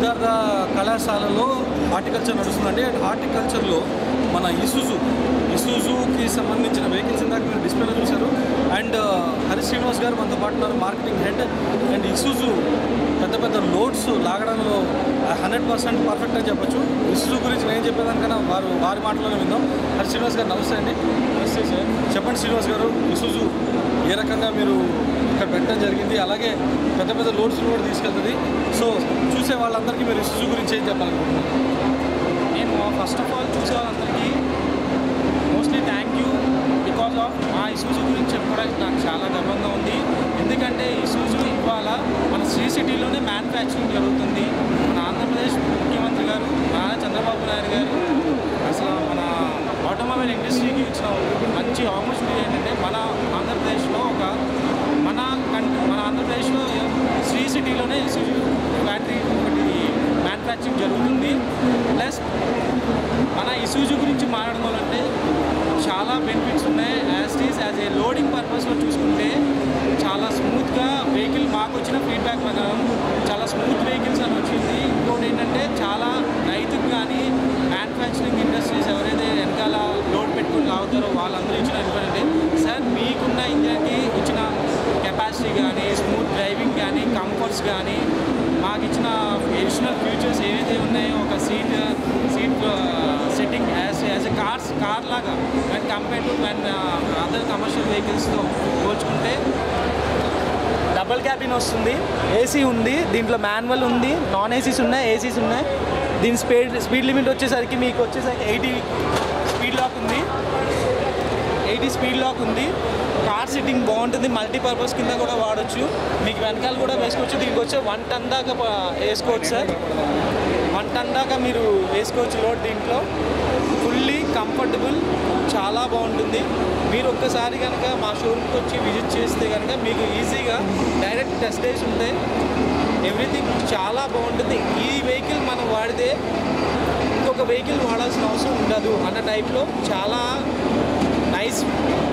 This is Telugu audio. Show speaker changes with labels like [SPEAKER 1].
[SPEAKER 1] సిద్ధార్థ కళాశాలలో హార్టికల్చర్ నడుస్తుందండి అండ్ హార్టికల్చర్లో మన ఇసుజు ఇసుజుకి సంబంధించిన వెహికల్స్ ఇందాక మీరు డిస్ప్లేలో చూశారు అండ్ హరి శ్రీనివాస్ గారు మనతో పాటు ఉన్నారు మార్కెటింగ్ హెడ్ అండ్ ఇసుజు పెద్ద పెద్ద లోడ్స్ లాగడంలో హండ్రెడ్ పర్సెంట్ పర్ఫెక్ట్ అని చెప్పొచ్చు ఇసుజు గురించి నేను చెప్పేదానికన్నా వారు వారి మాటలోనే విందాం హరి శ్రీనివాస్ గారు నమస్తే అండి నమస్తే సార్ చెప్పండి శ్రీనివాస్ గారు ఇసుజు ఏ రకంగా మీరు ఇక్కడ పెట్టడం జరిగింది అలాగే పెద్ద పెద్ద లోడ్స్ కూడా తీసుకెళ్తుంది సో చూసే వాళ్ళందరికీ మీరు ఇసుజు గురించి ఏం చెప్పాలనుకుంటున్నారు
[SPEAKER 2] నేను ఫస్ట్ ఆఫ్ ఆల్ చూసే వాళ్ళందరికీ mostly thank you because of మా ఇసూజు గురించి చెప్పుకోవడానికి నాకు చాలా గర్వంగా ఉంది ఎందుకంటే ఇసూజు ఇవాళ మన శ్రీ సిటీలోనే మ్యానుఫ్యాక్చరింగ్ జరుగుతుంది మన ఆంధ్రప్రదేశ్ ముఖ్యమంత్రి గారు నారా చంద్రబాబు నాయుడు గారు అసలు మన ఆటోమొబైల్ ఇండస్ట్రీకి ఇచ్చిన మంచి ఆపర్చునిటీ ఏంటంటే మన ఆంధ్రప్రదేశ్లో ఒక మన కంట్రీ మన ఆంధ్రప్రదేశ్లో శ్రీ సిటీలోనే ఇసూజు ఫ్యాక్టరీ ఒకటి మ్యానుఫ్యాక్చరింగ్ జరుగుతుంది ప్లస్ మన ఇసూజు గురించి మాట్లాడుకోవాలంటే చాలా బెనిఫిట్స్ ఉన్నాయి as is as a loading పర్పస్లో చూసుకుంటే చాలా స్మూత్గా వెహికల్ మాకు వచ్చిన ఫీడ్బ్యాక్ ప్రకారం చాలా స్మూత్ వెహికల్స్ అని వచ్చింది ఇంకోటి ఏంటంటే చాలా రైతుకు కానీ మ్యానుఫ్యాక్చరింగ్ ఇండస్ట్రీస్ ఎవరైతే వెనకాల లోడ్ పెట్టుకుని లాగుతారో వాళ్ళందరూ ఇచ్చిన ఏంటంటే సార్ మీకున్న ఇంజన్కి ఇచ్చిన కెపాసిటీ కానీ స్మూత్ డ్రైవింగ్ కానీ కంఫర్ట్స్ కానీ మాకు ఇచ్చిన ఎడిషనల్ ఫీచర్స్ ఏవైతే ఉన్నాయో ఒక seat seat setting as as a cars car లాగా and compare to and other commercial వెహికల్స్తో పోల్చుకుంటే డబుల్ క్యాబిన్ వస్తుంది ఏసీ ఉంది దీంట్లో మాన్యువల్ ఉంది నాన్ ఏసీస్ ఉన్నాయి ఏసీస్ ఉన్నాయి దీని స్పీడ్ స్పీడ్ లిమిట్ వచ్చేసరికి మీకు వచ్చేసరికి ఎయిటీ స్పీడ్ లాక్ ఉంది ఎయిటీ స్పీడ్ లాక్ ఉంది కార్ సిట్టింగ్ బాగుంటుంది మల్టీపర్పస్ కింద కూడా వాడచ్చు మీకు వెనకాల కూడా వేసుకోవచ్చు దీనికి వచ్చే వన్ టన్ దాకా ప- వేసుకోవచ్చు సార్ వన్ టన్ దాకా మీరు వేసుకోవచ్చు లోడ్ దీంట్లో ఫుల్లీ కంఫర్టబుల్ చాలా బాగుంటుంది మీరు ఒక్కసారి కనుక మా షోరూమ్కి వచ్చి విజిట్ చేస్తే కనుక మీకు ఈజీగా డైరెక్ట్ టెస్ట్ డేస్ ఉంటాయి ఎవ్రీథింగ్ చాలా బాగుంటుంది ఈ వెహికల్ మనం వాడితే ఇంకొక వెహికల్ వాడాల్సిన అవసరం ఉండదు అన్న టైప్లో చాలా నైస్